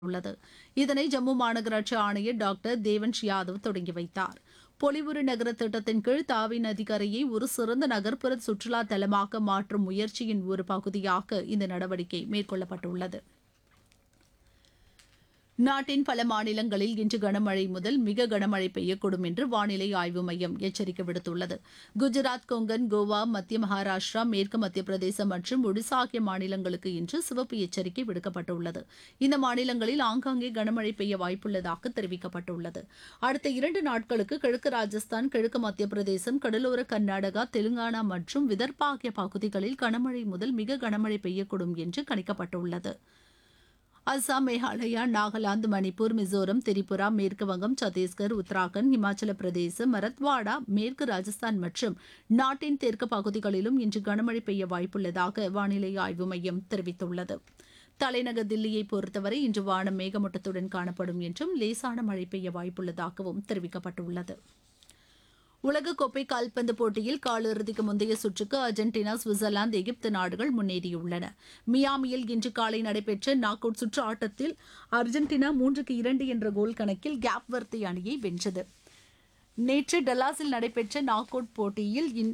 உள்ளது இதனை ஜம்மு மாநகராட்சி ஆணையர் டாக்டர் தேவன்ஷ் யாதவ் தொடங்கி வைத்தார் பொலிவுறு நகர திட்டத்தின் கீழ் தாவி நதிக்கரையை ஒரு சிறந்த நகர்ப்புற சுற்றுலா தலமாக மாற்றும் முயற்சியின் ஒரு பகுதியாக இந்த நடவடிக்கை மேற்கொள்ளப்பட்டுள்ளது நாட்டின் பல மாநிலங்களில் இன்று கனமழை முதல் மிக கனமழை பெய்யக்கூடும் என்று வானிலை ஆய்வு மையம் எச்சரிக்கை விடுத்துள்ளது குஜராத் கொங்கன் கோவா மத்திய மகாராஷ்டிரா மேற்கு மத்திய பிரதேசம் மற்றும் ஒடிசா ஆகிய மாநிலங்களுக்கு இன்று சிவப்பு எச்சரிக்கை விடுக்கப்பட்டுள்ளது இந்த மாநிலங்களில் ஆங்காங்கே கனமழை பெய்ய வாய்ப்புள்ளதாக தெரிவிக்கப்பட்டுள்ளது அடுத்த இரண்டு நாட்களுக்கு கிழக்கு ராஜஸ்தான் கிழக்கு மத்திய பிரதேசம் கடலோர கர்நாடகா தெலுங்கானா மற்றும் விதர்பா ஆகிய பகுதிகளில் கனமழை முதல் மிக கனமழை பெய்யக்கூடும் என்று கணிக்கப்பட்டுள்ளது அஸ்ஸாம் மேகாலயா நாகாலாந்து மணிப்பூர் மிசோரம் திரிபுரா மேற்கு வங்கம் சத்தீஸ்கர் உத்தராகண்ட் இமாச்சல பிரதேசம் மரத்வாடா மேற்கு ராஜஸ்தான் மற்றும் நாட்டின் தெற்கு பகுதிகளிலும் இன்று கனமழை பெய்ய வாய்ப்புள்ளதாக வானிலை ஆய்வு மையம் தெரிவித்துள்ளது தலைநகர் தில்லியை பொறுத்தவரை இன்று வானம் மேகமூட்டத்துடன் காணப்படும் என்றும் லேசான மழை பெய்ய வாய்ப்புள்ளதாகவும் தெரிவிக்கப்பட்டுள்ளது உலகக்கோப்பை கால்பந்து போட்டியில் காலிறுதிக்கு முந்தைய சுற்றுக்கு அர்ஜென்டினா சுவிட்சர்லாந்து எகிப்து நாடுகள் முன்னேறியுள்ளன மியாமியில் இன்று காலை நடைபெற்ற நாக் அவுட் சுற்று ஆட்டத்தில் அர்ஜென்டினா மூன்றுக்கு இரண்டு என்ற கோல் கணக்கில் கேப் வர்த்தி அணியை வென்றது நேற்று டல்லாஸில் நடைபெற்ற நாக் அவுட் போட்டியில் இன்-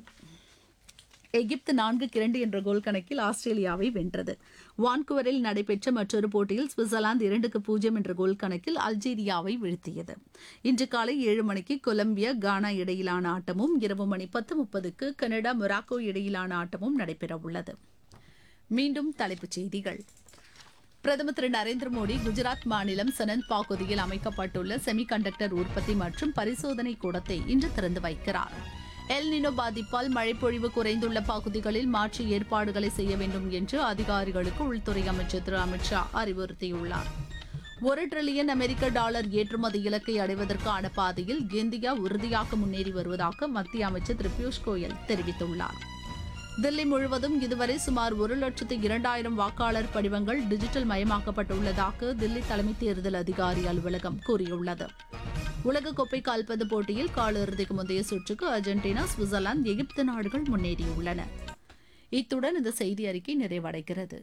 எகிப்து நான்குக்கு இரண்டு என்ற கோல் கணக்கில் ஆஸ்திரேலியாவை வென்றது வான்குவரில் நடைபெற்ற மற்றொரு போட்டியில் சுவிட்சர்லாந்து இரண்டுக்கு பூஜ்ஜியம் என்ற கோல் கணக்கில் அல்ஜீரியாவை வீழ்த்தியது இன்று காலை ஏழு மணிக்கு கொலம்பியா கானா இடையிலான ஆட்டமும் இரவு மணி பத்து முப்பதுக்கு கனடா மொராக்கோ இடையிலான ஆட்டமும் நடைபெறவுள்ளது மீண்டும் தலைப்புச் செய்திகள் பிரதமர் திரு நரேந்திர மோடி குஜராத் மாநிலம் சனந்த் பகுதியில் அமைக்கப்பட்டுள்ள செமிகண்டக்டர் உற்பத்தி மற்றும் பரிசோதனை கூடத்தை இன்று திறந்து வைக்கிறார் எல் நினோ பாதிப்பால் மழைப்பொழிவு குறைந்துள்ள பகுதிகளில் மாற்று ஏற்பாடுகளை செய்ய வேண்டும் என்று அதிகாரிகளுக்கு உள்துறை அமைச்சர் திரு அமித்ஷா அறிவுறுத்தியுள்ளார் ஒரு டிரில்லியன் அமெரிக்க டாலர் ஏற்றுமதி இலக்கை அடைவதற்கான பாதையில் இந்தியா உறுதியாக முன்னேறி வருவதாக மத்திய அமைச்சர் திரு பியூஷ் கோயல் தெரிவித்துள்ளார் தில்லி முழுவதும் இதுவரை சுமார் ஒரு லட்சத்து இரண்டாயிரம் வாக்காளர் படிவங்கள் டிஜிட்டல் மயமாக்கப்பட்டுள்ளதாக தில்லி தலைமை தேர்தல் அதிகாரி அலுவலகம் கூறியுள்ளது உலகக்கோப்பை கால்பந்து போட்டியில் காலிறுதிக்கு முந்தைய சுற்றுக்கு அர்ஜென்டினா சுவிட்சர்லாந்து எகிப்து நாடுகள் முன்னேறியுள்ளன இத்துடன் இந்த செய்தி அறிக்கை நிறைவடைகிறது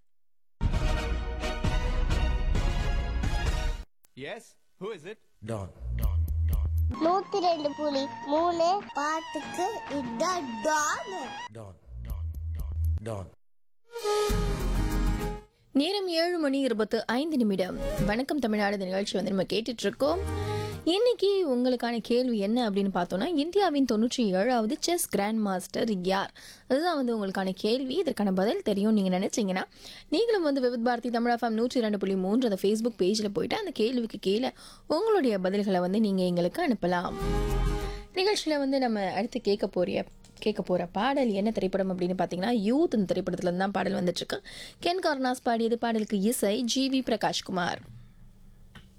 Yes? Who is it? Don. நூத்தி ரெண்டு புலி மூணு பாட்டுக்கு இதான் டான் Don. Don. நேரம் ஏழு மணி இருபத்து ஐந்து நிமிடம் வணக்கம் தமிழ்நாடு இந்த நிகழ்ச்சி வந்து நம்ம கேட்டுட்டு இருக்கோம் இன்னைக்கு உங்களுக்கான கேள்வி என்ன அப்படின்னு பார்த்தோம்னா இந்தியாவின் தொண்ணூற்றி ஏழாவது செஸ் கிராண்ட் மாஸ்டர் யார் அதுதான் வந்து உங்களுக்கான கேள்வி இதற்கான பதில் தெரியும் நீங்கள் நினைச்சீங்கன்னா நீங்களும் வந்து விவித் பாரதி தமிழ் எஃப்எம் நூற்றி ரெண்டு புள்ளி மூன்று அந்த ஃபேஸ்புக் பேஜில் போயிட்டு அந்த கேள்விக்கு கீழே உங்களுடைய பதில்களை வந்து நீங்கள் எங்களுக்கு அனுப்பலாம் நிகழ்ச்சியில் வந்து நம்ம அடுத்து கேட்க போறிய கேட்க போகிற பாடல் என்ன திரைப்படம் அப்படின்னு பார்த்தீங்கன்னா யூத் இந்த திரைப்படத்துல இருந்து தான் பாடல் வந்துட்டுருக்கு கென் கார்னாஸ் பாடியது பாடலுக்கு இசை ஜி வி பிரகாஷ்குமார்